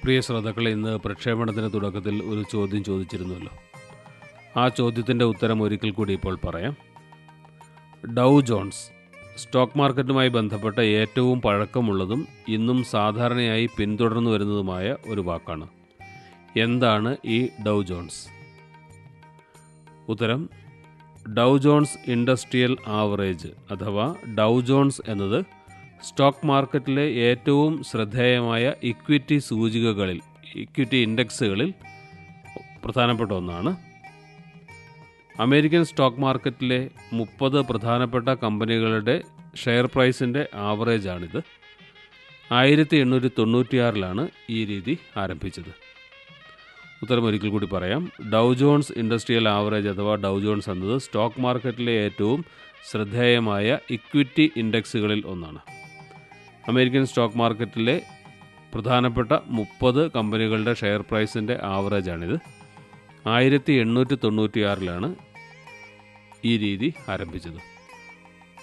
പ്രിയ ശ്രോതാക്കളെ ഇന്ന് പ്രക്ഷേപണത്തിന് തുടക്കത്തിൽ ഒരു ചോദ്യം ചോദിച്ചിരുന്നല്ലോ ആ ചോദ്യത്തിൻ്റെ ഉത്തരം ഒരിക്കൽ കൂടി ഇപ്പോൾ പറയാം ഡൗ ജോൺസ് സ്റ്റോക്ക് മാർക്കറ്റുമായി ബന്ധപ്പെട്ട ഏറ്റവും പഴക്കമുള്ളതും ഇന്നും സാധാരണയായി പിന്തുടർന്നു വരുന്നതുമായ ഒരു വാക്കാണ് എന്താണ് ഈ ഡൗ ജോൺസ് ഉത്തരം ഡൗ ജോൺസ് ഇൻഡസ്ട്രിയൽ ആവറേജ് അഥവാ ഡൗ ജോൺസ് എന്നത് സ്റ്റോക്ക് മാർക്കറ്റിലെ ഏറ്റവും ശ്രദ്ധേയമായ ഇക്വിറ്റി സൂചികകളിൽ ഇക്വിറ്റി ഇൻഡെക്സുകളിൽ പ്രധാനപ്പെട്ട ഒന്നാണ് അമേരിക്കൻ സ്റ്റോക്ക് മാർക്കറ്റിലെ മുപ്പത് പ്രധാനപ്പെട്ട കമ്പനികളുടെ ഷെയർ പ്രൈസിൻ്റെ ആവറേജാണിത് ആയിരത്തി എണ്ണൂറ്റി തൊണ്ണൂറ്റിയാറിലാണ് ഈ രീതി ആരംഭിച്ചത് ഉത്തരം ഒരിക്കൽ കൂടി പറയാം ഡൗ ജോൺസ് ഇൻഡസ്ട്രിയൽ ആവറേജ് അഥവാ ഡൗ ജോൺസ് എന്നത് സ്റ്റോക്ക് മാർക്കറ്റിലെ ഏറ്റവും ശ്രദ്ധേയമായ ഇക്വിറ്റി ഇൻഡെക്സുകളിൽ ഒന്നാണ് അമേരിക്കൻ സ്റ്റോക്ക് മാർക്കറ്റിലെ പ്രധാനപ്പെട്ട മുപ്പത് കമ്പനികളുടെ ഷെയർ പ്രൈസിൻ്റെ ആവറേജാണിത് ആയിരത്തി എണ്ണൂറ്റി തൊണ്ണൂറ്റിയാറിലാണ് ഈ രീതി ആരംഭിച്ചത്